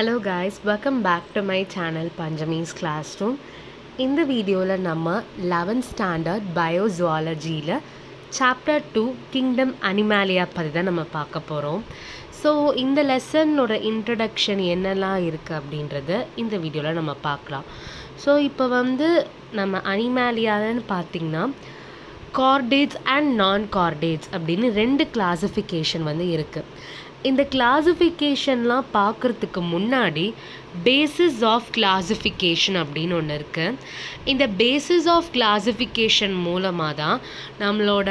hello guys welcome back to my channel பஞ்சமீஸ் class room இந்த வீடியோவில் நம்ம லெவன்த் ஸ்டாண்டர்ட் பயோசுவாலஜியில் சாப்டர் டூ கிங்டம் அனிமாலியா பற்றி தான் நம்ம பார்க்க போகிறோம் ஸோ இந்த லெசனோட இன்ட்ரடக்ஷன் என்னெல்லாம் இருக்குது அப்படின்றத இந்த வீடியோவில் நம்ம பார்க்கலாம் ஸோ இப்போ வந்து நம்ம அனிமாலியான்னு பார்த்திங்கன்னா கார்டேட்ஸ் அண்ட் நான் கார்டேட்ஸ் அப்படின்னு ரெண்டு கிளாசிஃபிகேஷன் வந்து இருக்குது இந்த கிளாசிஃபிகேஷன்லாம் பார்க்குறதுக்கு முன்னாடி பேசிஸ் ஆஃப் கிளாசிஃபிகேஷன் அப்படின்னு ஒன்று இருக்குது இந்த பேசிஸ் ஆஃப் கிளாசிஃபிகேஷன் மூலமாக தான் நம்மளோட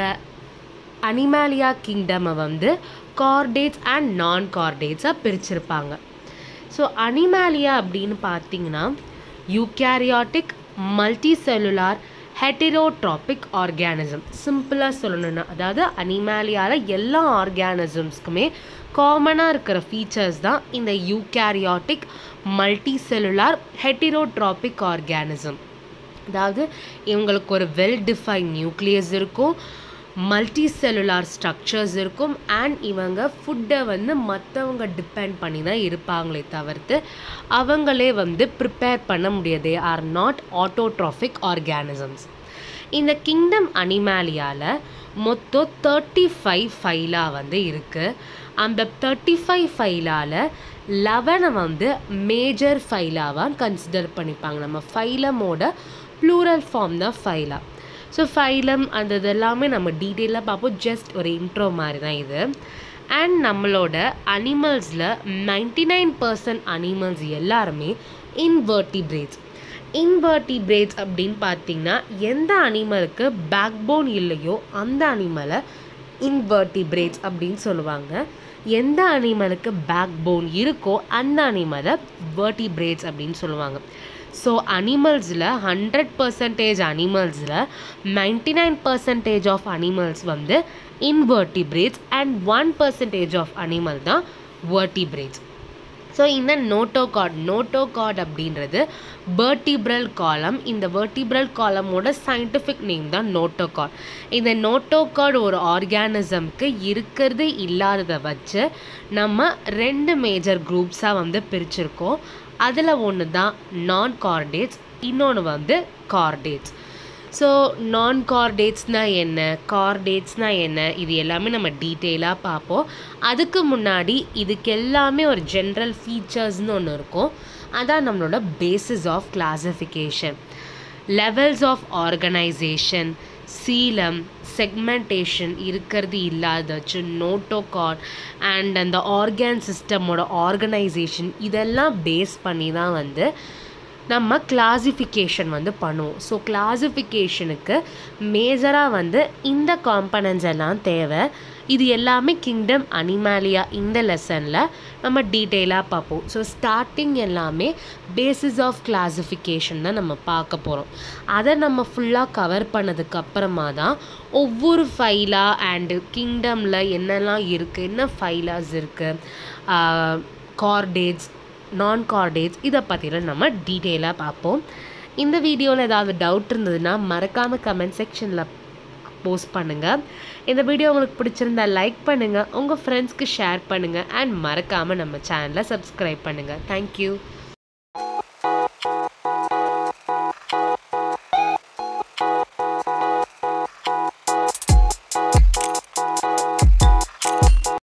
அனிமாலியா கிங்டமை வந்து கார்டேட்ஸ் அண்ட் நான் கார்டேட்ஸாக பிரிச்சிருப்பாங்க ஸோ அனிமாலியா அப்படின்னு பார்த்தீங்கன்னா eukaryotic multi cellular heterotrophic organism சிம்பிளாக சொல்லணும்னா அதாவது அனிமாலியாவில் எல்லா ஆர்கானிசம்ஸ்க்குமே காமனாக இருக்கிற ஃபீச்சர்ஸ் தான் இந்த eukaryotic multi cellular heterotrophic organism அதாவது இவங்களுக்கு ஒரு வெல் டிஃபைன் நியூக்ளியஸ் இருக்கும் மல்டி செல்லுலார் ஸ்ட்ரக்சர்ஸ் இருக்கும் அண்ட் இவங்க ஃபுட்டை வந்து மற்றவங்க டிபெண்ட் பண்ணி தான் இருப்பாங்களே தவிர்த்து அவங்களே வந்து ப்ரிப்பேர் பண்ண முடியாது they are not autotrophic organisms இந்த கிங்டம் அனிமாலியாவில் மொத்தம் தேர்ட்டி ஃபைவ் ஃபைலா வந்து இருக்குது அந்த தேர்ட்டி ஃபைவ் ஃபைலால் லெவனை வந்து மேஜர் ஃபைலாவாக கன்சிடர் பண்ணிப்பாங்க நம்ம ஃபைலமோட ப்ளூரல் ஃபார்ம் தான் ஃபைலா ஸோ ஃபைலம் அந்த இதெல்லாமே நம்ம டீட்டெயிலாக பார்ப்போம் ஜஸ்ட் ஒரு இன்ட்ரோ மாதிரி தான் இது அண்ட் நம்மளோட அனிமல்ஸில் நைன்டி நைன் பர்சன்ட் அனிமல்ஸ் எல்லாருமே இன்வெர்டிபிரேட்ஸ் இன்வெர்டிபிரேட்ஸ் அப்படின்னு பார்த்தீங்கன்னா எந்த அனிமலுக்கு பேக் போன் இல்லையோ அந்த அனிமலை இன்வெர்டிபிரேட்ஸ் அப்படின்னு சொல்லுவாங்க எந்த அனிமலுக்கு பேக் போன் இருக்கோ அந்த அனிமலை வேர்டிபிரேட்ஸ் அப்படின்னு சொல்லுவாங்க ஸோ அனிமல்ஸில் ஹண்ட்ரட் பர்சன்டேஜ் அனிமல்ஸில் ninety nine percentage of animals வந்து invertebrates and one percentage of animal தான் வேர்டிபிரேட்ஸ் ஸோ இந்த நோட்டோகாட் நோட்டோகாட் அப்படின்றது வேர்டிப்ரல் காலம் இந்த வேர்டிப்ரல் காலமோட சயின்டிஃபிக் நேம் தான் நோட்டோகாட் இந்த நோட்டோகாட் ஒரு ஆர்கானிசம்க்கு இருக்கிறது இல்லாததை வச்சு நம்ம ரெண்டு மேஜர் குரூப்ஸாக வந்து பிரிச்சிருக்கோம் அதில் ஒன்று தான் நான் கார்டேட்ஸ் இன்னொன்று வந்து கார்டேட்ஸ் ஸோ நான் கார்டேட்ஸ்னால் என்ன கார்டேட்ஸ்னால் என்ன இது எல்லாமே நம்ம டீட்டெயிலாக பார்ப்போம் அதுக்கு முன்னாடி இதுக்கு எல்லாமே ஒரு ஜென்ரல் ஃபீச்சர்ஸ்னு ஒன்று இருக்கும் அதான் நம்மளோட basis of classification levels of organisation coelom segmentation இருக்கிறது இல்லாதச்சு நோட்டோகாட் அண்ட் அந்த ஆர்கான் சிஸ்டமோட ஆர்கனைசேஷன் இதெல்லாம் பேஸ் பண்ணி தான் வந்து நம்ம கிளாசிஃபிகேஷன் வந்து பண்ணுவோம் ஸோ கிளாசிஃபிகேஷனுக்கு மேஜராக வந்து இந்த காம்பனன்ஸ் எல்லாம் தேவை இது எல்லாமே கிங்டம் அனிமாலியா இந்த லெசனில் நம்ம டீட்டெயிலாக பார்ப்போம் ஸோ ஸ்டார்டிங் எல்லாமே பேசிஸ் ஆஃப் கிளாசிஃபிகேஷன் தான் நம்ம பார்க்க போகிறோம் அதை நம்ம ஃபுல்லாக கவர் பண்ணதுக்கு அப்புறமா தான் ஒவ்வொரு ஃபைலாக அண்டு கிங்டமில் என்னெல்லாம் இருக்குது என்ன ஃபைலாஸ் இருக்குது கார்டேட்ஸ் நான் கார்டேட்ஸ் இதை பற்றிலாம் நம்ம டீட்டெயிலாக பார்ப்போம் இந்த வீடியோவில் ஏதாவது டவுட் இருந்ததுன்னா மறக்காமல் கமெண்ட் செக்ஷனில் போஸ்ட் பண்ணுங்கள் இந்த வீடியோ உங்களுக்கு பிடிச்சிருந்தா லைக் பண்ணுங்கள் உங்கள் ஃப்ரெண்ட்ஸ்க்கு ஷேர் பண்ணுங்கள் அண்ட் மறக்காமல் நம்ம சேனலை சப்ஸ்கிரைப் பண்ணுங்கள் தேங்க்யூ